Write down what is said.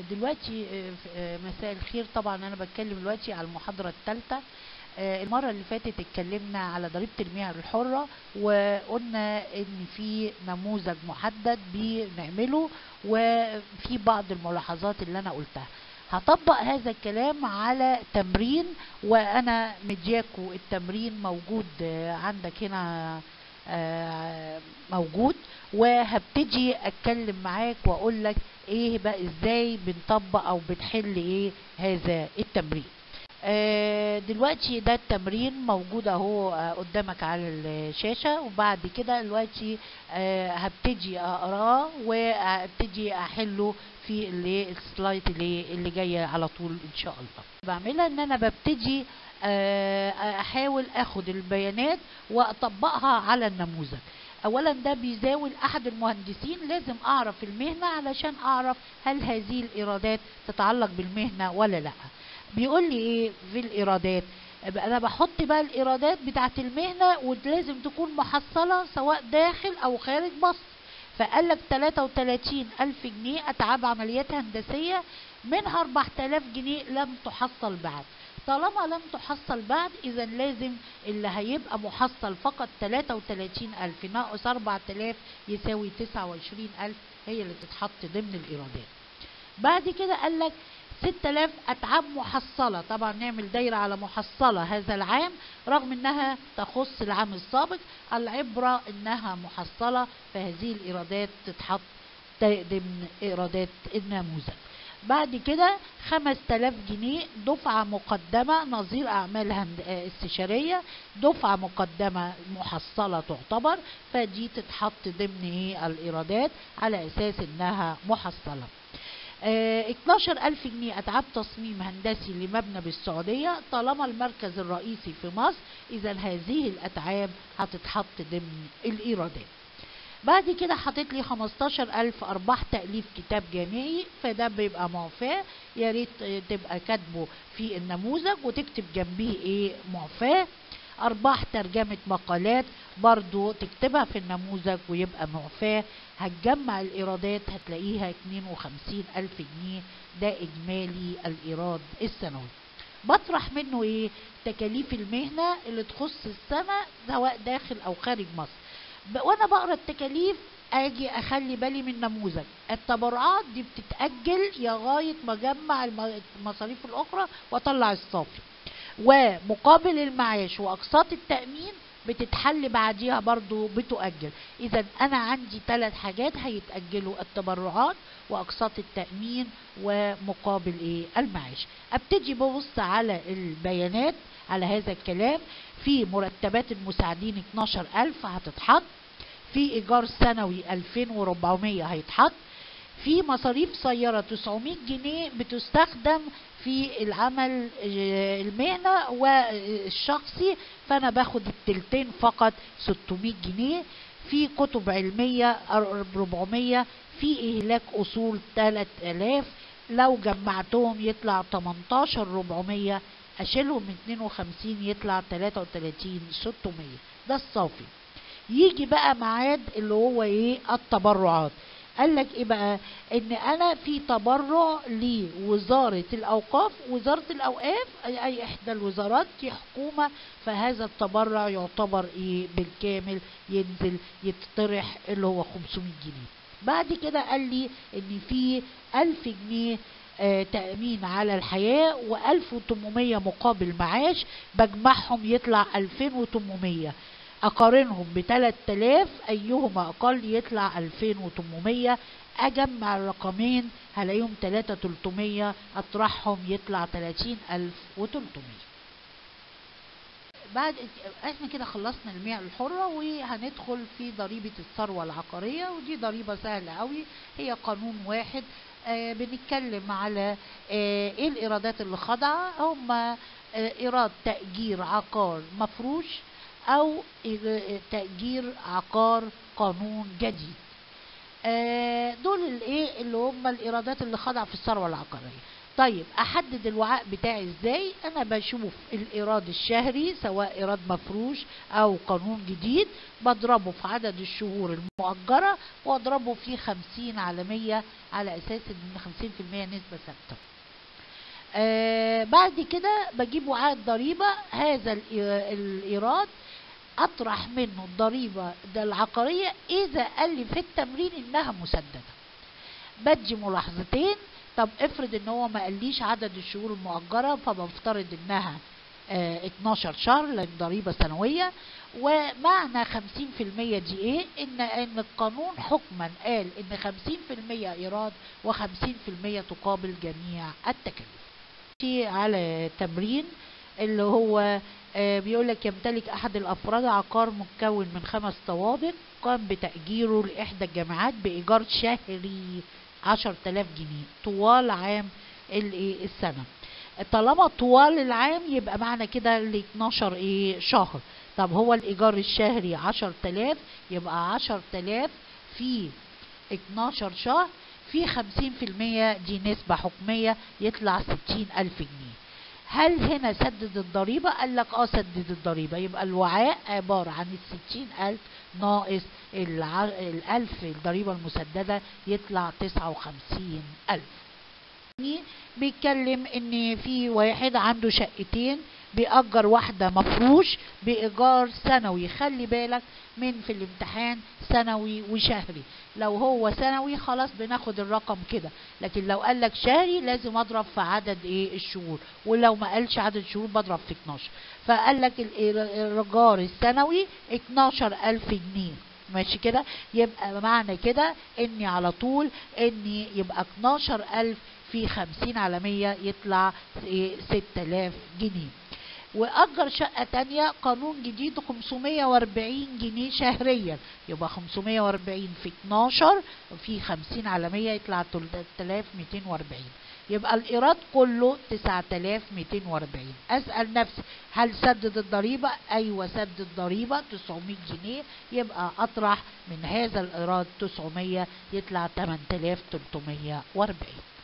دلوقتي آه، ف- آه، مساء الخير طبعا انا بتكلم دلوقتي على المحاضره الثالثه المره اللي فاتت اتكلمنا على ضريبه المياه الحره وقلنا ان في نموذج محدد بنعمله وفي بعض الملاحظات اللي انا قلتها هطبق هذا الكلام على تمرين وانا مدياكو التمرين موجود آه، عندك هنا آه، موجود وهبتدي اتكلم معاك واقول لك ايه بقى ازاي بنطبق او بنحل ايه هذا التمرين آه، دلوقتي ده التمرين موجود اهو آه، قدامك على الشاشة وبعد كده دلوقتي آه، هبتدي اقراه وهبتدي احله في اللي السلايد اللي اللي جايه على طول ان شاء الله بعملها ان انا ببتدي آه، احاول اخد البيانات واطبقها على النموذج اولا ده بيزاول احد المهندسين لازم اعرف المهنه علشان اعرف هل هذه الايرادات تتعلق بالمهنه ولا لا بيقول لي ايه في الايرادات يبقى انا بحط بقى الايرادات بتاعه المهنه ولازم تكون محصله سواء داخل او خارج مصر فقال لك 33 ألف جنيه أتعاب عمليات هندسية منها 4000 جنيه لم تحصل بعد طالما لم تحصل بعد إذا لازم اللي هيبقى محصل فقط 33 ألف ناقص 4000 يساوي 29 ألف هي اللي تتحط ضمن الإيرادات بعد كده قال لك 6000 أتعاب محصلة طبعا نعمل دايرة على محصلة هذا العام رغم أنها تخص العام السابق العبرة أنها محصلة فهذه الإيرادات تتحط ضمن إيرادات النموذج بعد كده 5000 جنيه دفعة مقدمة نظير أعمال هند- آه، استشارية دفعة مقدمة محصلة تعتبر فدي تتحط ضمن إيه الإيرادات على أساس إنها محصلة آه، 12000 جنيه أتعاب تصميم هندسي لمبنى بالسعودية طالما المركز الرئيسي في مصر إذا هذه الأتعاب هتتحط ضمن الإيرادات بعد كده حاطط لي 15000 أرباح تأليف كتاب جامعي فده بيبقى معفاة يا ريت آه، تبقى كاتبه في النموذج وتكتب جنبيه إيه معفاة أرباح ترجمة مقالات برضو تكتبها في النموذج ويبقى معفاة هتجمع الإيرادات هتلاقيها 52 ألف جنيه ده إجمالي الإيراد السنوي بطرح منه إيه تكاليف المهنة اللي تخص السنة سواء داخل أو خارج مصر ب- وأنا بقرا التكاليف أجي أخلي بالي من نموذج التبرعات دي بتتأجل لغاية ما أجمع الم- المصاريف الأخرى وأطلع الصافي ومقابل المعاش واقساط التامين بتتحل بعديها برضو بتؤجل اذا انا عندي ثلاث حاجات هيتاجلوا التبرعات واقساط التامين ومقابل ايه المعاش ابتدي ببص على البيانات على هذا الكلام في مرتبات المساعدين 12000 هتتحط في ايجار سنوي 2400 هيتحط في مصاريف سيارة 900 جنيه بتستخدم في العمل آه، المهنة والشخصي فأنا باخد التلتين فقط 600 جنيه في كتب علمية 400 في إهلاك أصول 3000 لو جمعتهم يطلع 18 400 أشيلهم من 52 يطلع 33 600 ده الصافي يجي بقى ميعاد اللي هو ايه التبرعات قال لك ايه بقى ان انا في تبرع لوزاره الاوقاف وزاره الاوقاف اي أي احدى الوزارات دي حكومه فهذا التبرع يعتبر ايه بالكامل ينزل يتطرح اللي هو 500 جنيه بعد كده قال لي ان في 1000 جنيه آه، تأمين على الحياة و1800 مقابل معاش بجمعهم يطلع 2800 اقارنهم ب 3000 ايهما اقل يطلع 2800 اجمع الرقمين هلاقيهم 3300 اطرحهم يطلع 30300 بعد احنا كده خلصنا المياه الحرة وهندخل في ضريبة الثروة العقارية ودي ضريبة سهلة قوي هي قانون واحد آه بنتكلم على آه ايه الايرادات اللي خاضعة هم آه ايراد تأجير عقار مفروش او إير- تأجير عقار قانون جديد آه، دول الايه اللي هم الايرادات اللي خاضعه في الثروه العقاريه طيب احدد الوعاء بتاعي ازاي انا بشوف الايراد الشهري سواء ايراد مفروش او قانون جديد بضربه في عدد الشهور المؤجرة واضربه في خمسين على مية على اساس ان خمسين في المية نسبة ثابتة آه بعد كده بجيب وعاء الضريبة هذا الإي- الايراد اطرح منه الضريبة ده العقارية اذا قال لي في التمرين انها مسددة بدي ملاحظتين طب افرض ان هو ما قاليش عدد الشهور المؤجرة فبفترض انها آه 12 شهر لان ضريبة سنوية ومعنى 50% دي ايه ان ان القانون حكما قال ان 50% ايراد و50% تقابل جميع التكاليف في على تمرين اللي هو آه، بيقول لك يمتلك احد الافراد عقار مكون من خمس طوابق قام بتأجيره لإحدى الجامعات بإيجار شهري 10000 جنيه طوال عام الإيه السنة طالما طوال العام يبقى معنى كده ال 12 ايه شهر طب هو الإيجار الشهري 10000 يبقى 10000 في 12 شهر في 50% دي نسبة حكمية يطلع 60000 جنيه هل هنا سدد الضريبة؟ قال لك اه سدد الضريبة يبقى الوعاء عبارة عن الستين ألف ناقص الع... الألف الضريبة المسددة يطلع تسعة وخمسين ألف يعني بيتكلم ان في واحد عنده شقتين بيأجر واحدة مفروش بإيجار سنوي خلي بالك من في الامتحان سنوي وشهري لو هو سنوي خلاص بناخد الرقم كده لكن لو قال لك شهري لازم اضرب في عدد ايه الشهور ولو ما قالش عدد الشهور بضرب في 12 فقال لك ال- الايجار السنوي 12000 جنيه ماشي كده يبقى معنى كده اني على طول اني يبقى 12000 في 50 على 100 يطلع إيه 6000 جنيه واجر شقه تانية قانون جديد 540 جنيه شهريا يبقى 540 في 12 في 50 على 100 يطلع 3240 يبقى الايراد كله 9240 اسال نفسي هل سدد الضريبه ايوه سدد ضريبه 900 جنيه يبقى اطرح من هذا الايراد 900 يطلع 8340